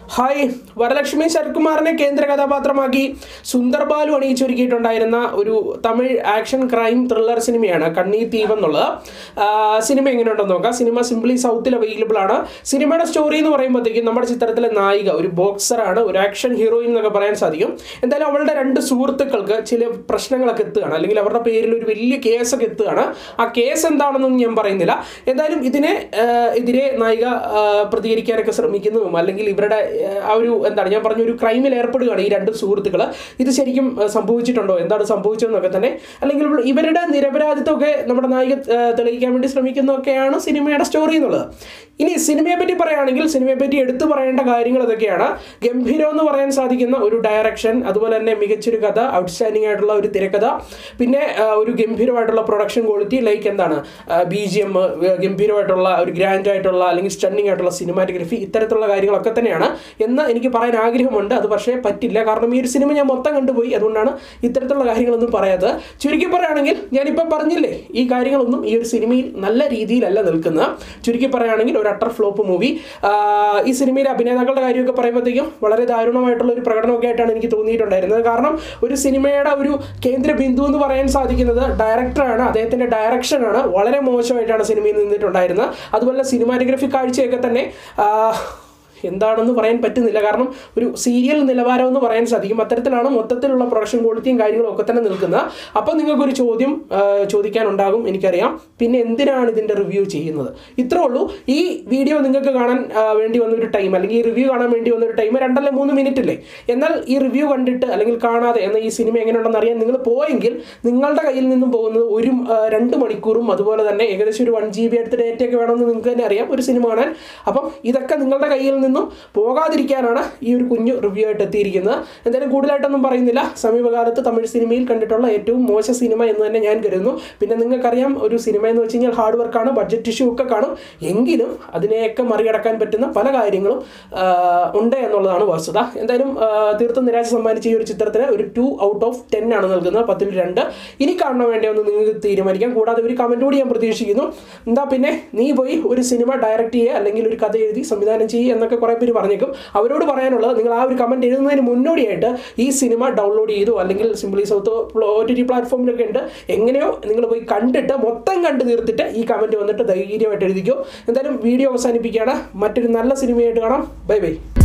hi Varalakshmi ശരത്കുമാറിനെ കേന്ദ്ര കഥാപാത്രമാക്കി സുന്ദർ ബാലു അണിയിച്ചൊരുക്കിയിട്ടുണ്ടായിരുന്ന ഒരു Tamil action crime thriller സിനിമയാണ് കണ്ണീർ തീവ് എന്നുള്ളത് ആ, സിനിമ എങ്ങനെയുണ്ടെന്ന് നോക്കാം സിനിമ സിംപ്ലി സൗത്തിൽ അവൈലബിൾ ആണ് സിനിമയുടെ സ്റ്റോറി എന്ന് പറയുമ്പോഴത്തേക്കും നമ്മുടെ ചിത്രത്തിലെ നായിക ഒരു ബോക്സറാണ് ഒരു ആക്ഷൻ ഹീറോയിൻ എന്നൊക്കെ പറയാൻ സാധിക്കും എന്തായാലും അവളുടെ രണ്ട് സുഹൃത്തുക്കൾക്ക് ചില പ്രശ്നങ്ങളൊക്കെ എത്തുകയാണ് അല്ലെങ്കിൽ അവരുടെ പേരിൽ ഒരു വലിയ കേസൊക്കെ എത്തുകയാണ് ആ കേസ് എന്താണെന്നൊന്നും ഞാൻ പറയുന്നില്ല എന്തായാലും ഇതിനെ ആ, എതിരെ നായിക ആ, പ്രതികരിക്കാനൊക്കെ ശ്രമിക്കുന്നതും അല്ലെങ്കിൽ ഇവരുടെ ആ, ആ ഒരു എന്താണ് ഞാൻ പറഞ്ഞ ഒരു ക്രൈമിൽ ഏർപ്പെടുകയാണ് ഈ രണ്ട് സുഹൃത്തുക്കൾ ഇത് ശരിക്കും ആ, സംഭവിച്ചിട്ടുണ്ടോ എന്താണ് സംഭവിച്ചതെന്നൊക്കെ തന്നെ അല്ലെങ്കിൽ ഇവ- ഇവരുടെ നിരപരാധിത്വമൊക്കെ നമ്മുടെ നായിക ആ, തെളിയിക്കാൻ വേണ്ടി ശ്രമിക്കുന്നതൊക്കെയാണ് സിനിമയുടെ സ്റ്റോറി എന്നുള്ളത് ഇനി സിനിമയെ പറ്റി പറയുകയാണെങ്കിൽ സിനിമയെ പറ്റി എടുത്തു പറയേണ്ട കാര്യങ്ങൾ ഇതൊക്കെയാണ് ഗംഭീരം എന്ന് പറയാൻ സാധിക്കുന്ന ഒരു ഡയറക്ഷൻ അതുപോലെ തന്നെ മികച്ചൊരു കഥ ഔട്ട്സ്റ്റാൻഡിംഗ് ആയിട്ടുള്ള ഒരു തിരക്കഥ പിന്നെ ആ, ഒരു ഗംഭീരമായിട്ടുള്ള പ്രൊഡക്ഷൻ ക്വാളിറ്റി ലൈക്ക് എന്താണ് ബി ജി എം ഗംഭീരമായിട്ടുള്ള ഒരു ഗ്രാൻഡ് ആയിട്ടുള്ള അല്ലെങ്കിൽ സ്റ്റണ്ണിംഗ് ആയിട്ടുള്ള സിനിമാറ്റോഗ്രഫി ഇത്തരത്തിലുള്ള കാര്യങ്ങളൊക്കെ തന്നെയാണ് എന്ന് എനിക്ക് പറയാൻ ആഗ്രഹമുണ്ട് അത് പക്ഷേ പറ്റില്ല കാരണം ഈ ഒരു സിനിമ ഞാൻ മൊത്തം കണ്ടുപോയി അതുകൊണ്ടാണ് ഇത്തരത്തിലുള്ള കാര്യങ്ങളൊന്നും പറയാത്തത് ചുരുക്കി പറയുകയാണെങ്കിൽ ഞാനിപ്പോൾ പറഞ്ഞില്ലേ ഈ കാര്യങ്ങളൊന്നും ഈ ഒരു സിനിമയിൽ നല്ല രീതിയിലല്ല നിൽക്കുന്നത് ചുരുക്കി പറയുകയാണെങ്കിൽ ഒരു അട്ടർ ഫ്ലോപ്പ് മൂവി ഈ സിനിമയിലെ അഭിനേതാക്കളുടെ കാര്യമൊക്കെ പറയുമ്പോഴത്തേക്കും വളരെ ദാരുണമായിട്ടുള്ള ഒരു പ്രകടനമൊക്കെ ആയിട്ടാണ് എനിക്ക് തോന്നിയിട്ടുണ്ടായിരുന്നത് കാരണം ഒരു സിനിമയുടെ ഒരു കേന്ദ്ര ബിന്ദു എന്ന് പറയാൻ സാധിക്കുന്നത് ഡയറക്ടറാണ് അദ്ദേഹത്തിൻ്റെ ഡയറക്ഷനാണ് വളരെ മോശമായിട്ടാണ് സിനിമയിൽ നിന്നിട്ടുണ്ടായിരുന്നത് അതുപോലെ സിനിമാറ്റോഗ്രഫി കാഴ്ചയൊക്കെ തന്നെ ആ, എന്താണെന്ന് പറയാൻ പറ്റുന്നില്ല കാരണം ഒരു സീരിയൽ നിലവാരം എന്ന് പറയാൻ സാധിക്കും അത്തരത്തിലാണ് മൊത്തത്തിലുള്ള പ്രൊഡക്ഷൻ ക്വാളിറ്റിയും കാര്യങ്ങളും ഒക്കെ തന്നെ നിൽക്കുന്നത് അപ്പോൾ നിങ്ങൾക്കൊരു ചോദ്യം ആ, ചോദിക്കാനുണ്ടാകും എനിക്കറിയാം പിന്നെ എന്തിനാണ് ഇതിൻ്റെ റിവ്യൂ ചെയ്യുന്നത് ഇത്രേ ഉള്ളൂ ഈ വീഡിയോ നിങ്ങൾക്ക് കാണാൻ ആ, വേണ്ടി വന്ന ഒരു ടൈം അല്ലെങ്കിൽ ഈ റിവ്യൂ കാണാൻ വേണ്ടി വന്ന ഒരു ടൈം രണ്ടല്ല മൂന്ന് മിനിറ്റ് അല്ലേ എന്നാൽ ഈ റിവ്യൂ കണ്ടിട്ട് അല്ലെങ്കിൽ കാണാതെ എന്ന ഈ സിനിമ എങ്ങനെയുണ്ടെന്ന് അറിയാൻ നിങ്ങൾ പോയെങ്കിൽ നിങ്ങളുടെ കയ്യിൽ നിന്നും പോകുന്നത് ഒരു ആ, രണ്ട് മണിക്കൂറും അതുപോലെ തന്നെ ഏകദേശം ഒരു വൺ ജി ബി അടുത്ത ഡേറ്റയൊക്കെ വേണമെന്ന് നിങ്ങൾക്ക് തന്നെ അറിയാം ഒരു സിനിമ കാണാൻ അപ്പം ഇതൊക്കെ നിങ്ങളുടെ കയ്യിൽ നിന്നും പോകാതിരിക്കാനാണ് ഈ ഒരു കുഞ്ഞു റിവ്യൂ ആയിട്ട് എത്തിയിരിക്കുന്നത് എന്തായാലും കൂടുതലായിട്ടൊന്നും പറയുന്നില്ല സമീപകാലത്ത് തമിഴ് സിനിമയിൽ കണ്ടിട്ടുള്ള ഏറ്റവും മോശ സിനിമ എന്ന് തന്നെ ഞാൻ കരുതുന്നു പിന്നെ നിങ്ങൾക്കറിയാം ഒരു സിനിമ എന്ന് വെച്ച് കഴിഞ്ഞാൽ ഹാർഡ് വർക്കാണ് ബഡ്ജറ്റ് ഇഷ്യൂ ഒക്കെ കാണും എങ്കിലും അതിനെയൊക്കെ മറികടക്കാൻ പറ്റുന്ന പല കാര്യങ്ങളും ആ, ഉണ്ട് എന്നുള്ളതാണ് വസ്തുത എന്തായാലും ആ, തീർത്തും നിരാശ സമ്മാനിച്ച ഈ ഒരു ചിത്രത്തിന് ഒരു ടു ഔട്ട് ഓഫ് ടെൻ ആണ് നൽകുന്നത് പത്തിൽ രണ്ട് ഇനി കാണാൻ വേണ്ടിയൊന്ന് നിങ്ങൾക്ക് തീരുമാനിക്കാം കൂടാതെ ഒരു കമൻറ്റ് കൂടി ഞാൻ പ്രതീക്ഷിക്കുന്നു എന്താ പിന്നെ നീ പോയി ഒരു സിനിമ ഡയറക്റ്റ് ചെയ്യുക അല്ലെങ്കിൽ ഒരു കഥ എഴുതി സംവിധാനം ചെയ്യുക എന്നൊക്കെ കുറേ പേര് പറഞ്ഞേക്കും അവരോട് പറയാനുള്ളത് നിങ്ങൾ ആ ഒരു കമൻറ്റ് എഴുതുന്നതിന് മുന്നോടിയായിട്ട് ഈ സിനിമ ഡൗൺലോഡ് ചെയ്തു അല്ലെങ്കിൽ Simply South O T T പ്ലാറ്റ്ഫോമിലൊക്കെ ഉണ്ട് എങ്ങനെയോ നിങ്ങൾ പോയി കണ്ടിട്ട് മൊത്തം കണ്ട് തീർത്തിട്ട് ഈ കമൻറ്റ് വന്നിട്ട് ധൈര്യമായിട്ട് എഴുതിക്കോ എന്തായാലും വീഡിയോ അവസാനിപ്പിക്കുകയാണ് മറ്റൊരു നല്ല സിനിമയായിട്ട് കാണാം ബൈ ബൈ